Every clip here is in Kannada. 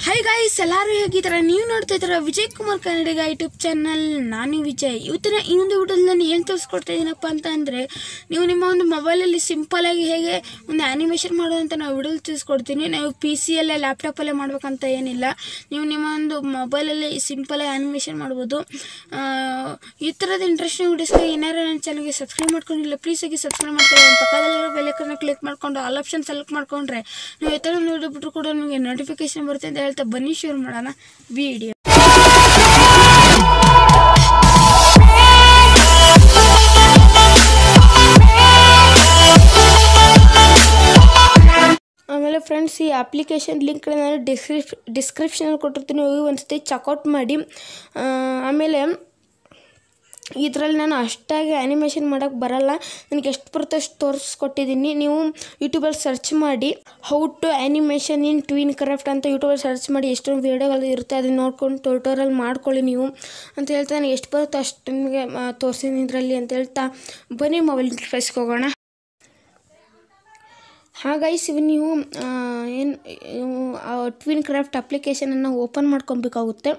ಹೈ ಗಾಯ್ಸ್ ಎಲ್ಲರೂ ಹೇಗಿದ್ದಾರೆ ನೀವು ನೋಡ್ತಾ ಇದ್ದೀರಾ ವಿಜಯ್ ಕುಮಾರ್ ಕನ್ನಡಿಗ ಯೂಟ್ಯೂಬ್ ಚಾನಲ್ ನಾನು ವಿಜಯ್ ಇವತ್ತಿನ ಈ ಒಂದು ವಿಡಿಯೋದಲ್ಲಿ ನಾನು ಏನು ತೋರಿಸ್ಕೊಡ್ತಾ ಇದ್ದೀನಪ್ಪ ಅಂತ ಅಂದರೆ ನೀವು ನಿಮ್ಮ ಒಂದು ಮೊಬೈಲಲ್ಲಿ ಸಿಂಪಲಾಗಿ ಹೇಗೆ ಒಂದು ಆ್ಯನಿಮೇಷನ್ ಮಾಡೋದಂತ ನಾವು ವಿಡಿಯೋ ತಿಳಿಸ್ಕೊಡ್ತೀನಿ ನೀವು ಪಿ ಸಿಯಲ್ಲೇ ಲ್ಯಾಪ್ಟಾಪಲ್ಲೇ ಮಾಡ್ಬೇಕಂತ ಏನಿಲ್ಲ ನೀವು ನಿಮ್ಮ ಒಂದು ಮೊಬೈಲಲ್ಲಿ ಸಿಂಪಲಾಗಿ ಆ್ಯನಿಮೇಷನ್ ಮಾಡ್ಬೋದು ಆ, ಈ ಥರದ ಇಂಟ್ರೆಸ್ಟಿಂಗ್ ವಿಡಿಯೋಸ್ಗೆ ಏನಾರು ನನ್ನ ಚಾನಲ್ಗೆ ಸಬ್ಸ್ಕ್ರೈಬ್ ಮಾಡ್ಕೊಂಡಿಲ್ಲ ಪ್ಲೀಸ್ ಆಗಿ ಸಬ್ಸ್ಕ್ರೈಬ್ ಮಾಡ್ಕೊಳ್ಳಿ ಪಕ್ಕದಲ್ಲಿರೋ ಬೆಲ್ಲಕ್ಕನ್ನು ಕ್ಲಿಕ್ ಮಾಡ್ಕೊಂಡು ಆಲ್ ಆಪ್ಷನ್ ಸೆಲೆಕ್ಟ್ ಮಾಡ್ಕೊಂಡ್ರೆ ನೀವು ಈ ಥರ ಒಂದು ವಿಡಿಯೋ ಬಿಟ್ಟರು ಕೂಡ ನಿಮಗೆ ನೋಟಿಫಿಕೇಶನ್ ಬರುತ್ತೆ ಅಂತ ಹೇಳ್ತಾ ಬನ್ನಿ ಶೇರ್ ಮಾಡೋಣ ವಿಡಿಯೋ ಆಮೇಲೆ ಫ್ರೆಂಡ್ಸ್ ಈ ಅಪ್ಲಿಕೇಶನ್ ಲಿಂಕ್ ನಾನು ಡಿಸ್ಕ್ರಿಪ್ ಡಿಸ್ಕ್ರಿಪ್ಷನಲ್ಲಿ ಕೊಟ್ಟಿರ್ತೀನಿ ಹೋಗಿ ಒಂದ್ಸತಿ ಚೆಕ್ಔಟ್ ಮಾಡಿ ಆ, ಆಮೇಲೆ ಇದರಲ್ಲಿ ನಾನು ಅಷ್ಟಾಗಿ ಆ್ಯನಿಮೇಷನ್ ಮಾಡೋಕ್ಕೆ ಬರಲ್ಲ ನನಗೆ ಎಷ್ಟು ಬರುತ್ತೆ ಅಷ್ಟು ತೋರಿಸ್ಕೊಟ್ಟಿದ್ದೀನಿ ನೀವು ಯೂಟ್ಯೂಬಲ್ಲಿ ಸರ್ಚ್ ಮಾಡಿ how to animation in twin craft ಅಂತ ಯೂಟ್ಯೂಬಲ್ಲಿ ಸರ್ಚ್ ಮಾಡಿ ಎಷ್ಟೊಂದು ವೀಡಿಯೋಗಳು ಇರುತ್ತೆ ಅದನ್ನ ನೋಡ್ಕೊಂಡು ಟ್ಯೂಟೋರಿಯಲ್ ಮಾಡ್ಕೊಳ್ಳಿ ನೀವು ಅಂತ ಹೇಳ್ತಾ ನನಗೆ ಎಷ್ಟು ಬರುತ್ತೆ ಅಷ್ಟು ನಿಮಗೆ ತೋರಿಸಿದ್ದೀನಿ ಇದರಲ್ಲಿ ಅಂತ ಹೇಳ್ತಾ ಬನ್ನಿ ಮೊಬೈಲ್ ಇಂಟರ್ಫೇಸ್ಗೆ ಹೋಗೋಣ ಹಾಗಾಯ್ಸ್ ಇವು ನೀವು ಏನು ಟ್ವಿನ್ ಕ್ರಾಫ್ಟ್ ಅಪ್ಲಿಕೇಶನನ್ನು ಓಪನ್ ಮಾಡ್ಕೊಬೇಕಾಗುತ್ತೆ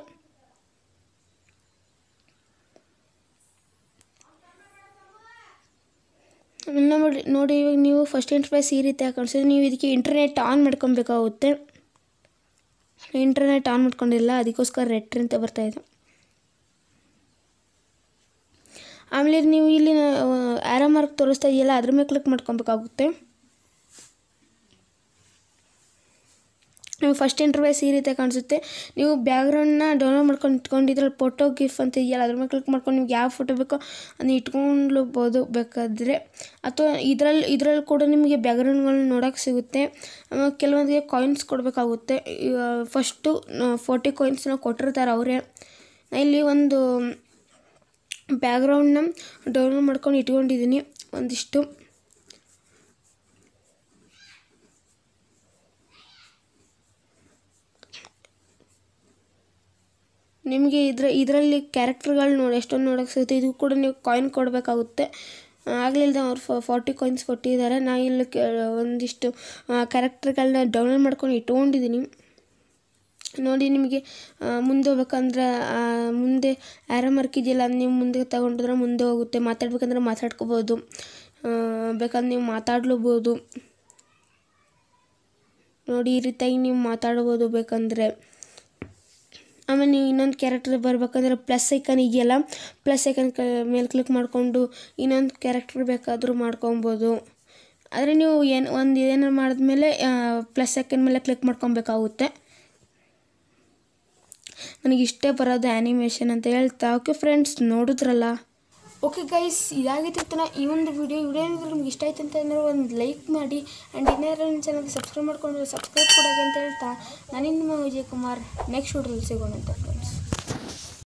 ನೋಡಿ ನೋಡಿ ಇವಾಗ ನೀವು ಫಸ್ಟ್ ಇಂಟರ್ಫೇಸ್ ಈ ರೀತಿ ಕಾಣಿಸಿದ್ರೆ ನೀವು ಇದಕ್ಕೆ ಇಂಟರ್ನೆಟ್ ಆನ್ ಮಾಡ್ಕೊಬೇಕಾಗುತ್ತೆ ಇಂಟರ್ನೆಟ್ ಆನ್ ಮಾಡ್ಕೊಂಡಿಲ್ಲ ಅದಕ್ಕೋಸ್ಕರ ರೆಡ್ ಅಂತ ಬರ್ತಾ ಇದೆ ಆಮೇಲೆ ನೀವು ಇಲ್ಲಿ ಆರೋ ಮಾರ್ಕ್ ತೋರಿಸ್ತಾ ಇದೆಯಲ್ಲ ಅದ್ರ ಮೇಲೆ ಕ್ಲಿಕ್ ಮಾಡ್ಕೊಬೇಕಾಗುತ್ತೆ ನೀವು ಫಸ್ಟ್ ಇಂಟರ್ವೇಸ್ ಈ ರೀತಿ ಕಾಣಿಸುತ್ತೆ ನೀವು ಬ್ಯಾಕ್ಗ್ರೌಂಡ್ನ ಡೌನ್ಲೋಡ್ ಮಾಡ್ಕೊಂಡು ಇಟ್ಕೊಂಡಿದ್ರಲ್ಲಿ ಫೋಟೋ ಗಿಫ್ ಅಂತ ಇದೆಯಲ್ಲ ಅದ್ರ ಮೇಲೆ ಕ್ಲಿಕ್ ಮಾಡ್ಕೊಂಡು ನಿಮ್ಗೆ ಯಾವ ಫೋಟೋ ಬೇಕೋ ಅದನ್ನ ಇಟ್ಕೊಂಡ್ಬೋದು ಬೇಕಾದರೆ ಅಥವಾ ಇದರಲ್ಲಿ ಇದರಲ್ಲಿ ಕೂಡ ನಿಮಗೆ ಬ್ಯಾಕ್ಗ್ರೌಂಡ್ಗಳನ್ನ ನೋಡೋಕೆ ಸಿಗುತ್ತೆ ಆಮೇಲೆ ಕೆಲವೊಂದಿಗೆ ಕಾಯಿನ್ಸ್ ಕೊಡಬೇಕಾಗುತ್ತೆ ಫಸ್ಟು ಫೋರ್ಟಿ ಕಾಯಿನ್ಸ್ನ ಕೊಟ್ಟಿರ್ತಾರೆ ಅವರೇ ಇಲ್ಲಿ ಒಂದು ಬ್ಯಾಕ್ಗ್ರೌಂಡ್ನ ಡೌನ್ಲೋಡ್ ಮಾಡ್ಕೊಂಡು ಇಟ್ಕೊಂಡಿದ್ದೀನಿ ಒಂದಿಷ್ಟು ನಿಮಗೆ ಇದ್ರ ಇದರಲ್ಲಿ ಕ್ಯಾರೆಕ್ಟರ್ಗಳು ನೋಡಿ ಎಷ್ಟೊಂದು ನೋಡೋಕೆ ಸಿಗುತ್ತೆ ಇದು ಕೂಡ ನೀವು ಕಾಯಿನ್ ಕೊಡಬೇಕಾಗುತ್ತೆ ಆಗಲಿಲ್ಲದೆ ಅವ್ರು ಫಾರ್ಟಿ ಕಾಯಿನ್ಸ್ ಕೊಟ್ಟಿದ್ದಾರೆ ನಾ ಇಲ್ಲಿ ಕೆ- ಒಂದಿಷ್ಟು ಕ್ಯಾರೆಕ್ಟರ್ಗಳನ್ನ ಡೌನ್ಲೋಡ್ ಮಾಡ್ಕೊಂಡು ಇಟ್ಕೊಂಡಿದ್ದೀನಿ ನೋಡಿ ನಿಮಗೆ ಆ, ಮುಂದೆ ಹೋಗ್ಬೇಕಂದ್ರೆ ಆ, ಮುಂದೆ ಆ್ಯರೋ ಮಾರ್ಕ್ ಇದೆಯಲ್ಲ ಅದ್ ನೀವು ಮುಂದೆ ತಗೊಂಡಿದ್ರೆ ಮುಂದೆ ಹೋಗುತ್ತೆ ಮಾತಾಡ್ಬೇಕಂದ್ರೆ ಮಾತಾಡ್ಕೋಬೋದು ಆ, ಬೇಕಾದ್ರೆ ನೀವು ಮಾತಾಡ್ಲೂಬೋದು ನೋಡಿ ಈ ರೀತಿಯಾಗಿ ನೀವು ಮಾತಾಡ್ಬೋದು ಬೇಕಂದರೆ ಆಮೇಲೆ ನೀವು ಇನ್ನೊಂದು ಕ್ಯಾರೆಕ್ಟರ್ ಬರ್ಬೇಕಂದ್ರೆ ಪ್ಲಸ್ ಐಕನ್ ಇದೆಯಲ್ಲ ಪ್ಲಸ್ ಐಕನ್ ಕ ಮೇಲೆ ಕ್ಲಿಕ್ ಮಾಡಿಕೊಂಡು ಇನ್ನೊಂದು ಕ್ಯಾರೆಕ್ಟರ್ ಬೇಕಾದರೂ ಮಾಡ್ಕೊಬೋದು ಆದರೆ ನೀವು ಏನು ಒಂದು ಏನಾರು ಮಾಡಿದ್ಮೇಲೆ ಪ್ಲಸ್ ಐಕನ್ ಮೇಲೆ ಕ್ಲಿಕ್ ಮಾಡ್ಕೊಬೇಕಾಗುತ್ತೆ ನನಗೆ ಇಷ್ಟೇ ಬರೋದು ಆ್ಯನಿಮೇಷನ್ ಅಂತ ಹೇಳ್ತಾ ಓಕೆ ಫ್ರೆಂಡ್ಸ್ ನೋಡಿದ್ರಲ್ಲ ಓಕೆ ಗೈಸ್ ಇದಾಗಿತ್ತು ನಾ ಈ ಒಂದು ವಿಡಿಯೋ ವಿಡಿಯೋ ಏನಾದರೂ ನಿಮ್ಗೆ ಇಷ್ಟ ಆಯ್ತು ಅಂತಂದ್ರೆ ಒಂದು ಲೈಕ್ ಮಾಡಿ ಆ್ಯಂಡ್ ಇನ್ನೇನಾದ್ರು ನನ್ನ ಚಾನಲ್ಗೆ ಸಬ್ಸ್ಕ್ರೈಬ್ ಮಾಡ್ಕೊಂಡು ಸಬ್ಸ್ಕ್ರೈಬ್ ಕೊಡೋಕೆ ಅಂತ ಹೇಳ್ತಾ ನಾನಿನ್ನು ನಿಮ್ಮ ವಿಜಯ್ ಕುಮಾರ್ ನೆಕ್ಸ್ಟ್ ವಿಡಿಯೋದಲ್ಲಿ ಸಿಗೋಣ ಅಂತ